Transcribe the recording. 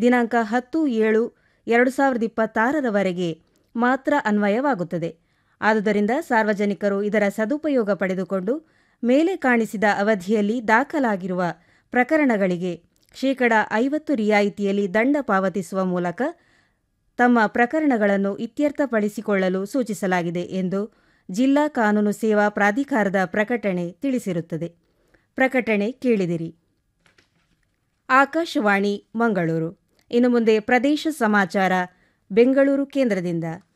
ದಿನಾಂಕ ಹತ್ತು ಏಳು ಎರಡು ಸಾವಿರದ ಇಪ್ಪತ್ತಾರರವರೆಗೆ ಮಾತ್ರ ಅನ್ವಯವಾಗುತ್ತದೆ ಆದುದರಿಂದ ಸಾರ್ವಜನಿಕರು ಇದರ ಸದುಪಯೋಗ ಪಡೆದುಕೊಂಡು ಮೇಲೆ ಕಾಣಿಸಿದ ಅವಧಿಯಲ್ಲಿ ದಾಖಲಾಗಿರುವ ಪ್ರಕರಣಗಳಿಗೆ ಶೇಕಡ ಐವತ್ತು ರಿಯಾಯಿತಿಯಲ್ಲಿ ದಂಡ ಪಾವತಿಸುವ ಮೂಲಕ ತಮ್ಮ ಪ್ರಕರಣಗಳನ್ನು ಇತ್ಯರ್ಥಪಡಿಸಿಕೊಳ್ಳಲು ಸೂಚಿಸಲಾಗಿದೆ ಎಂದು ಜಿಲ್ಲಾ ಕಾನೂನು ಸೇವಾ ಪ್ರಾಧಿಕಾರದ ಪ್ರಕಟಣೆ ತಿಳಿಸಿರುತ್ತದೆ ಪ್ರಕಟಣೆ ಕೇಳಿದಿರಿ ಆಕಾಶವಾಣಿ ಮಂಗಳೂರು ಇನ್ನು ಮುಂದೆ ಪ್ರದೇಶ ಸಮಾಚಾರ ಬೆಂಗಳೂರು ಕೇಂದ್ರದಿಂದ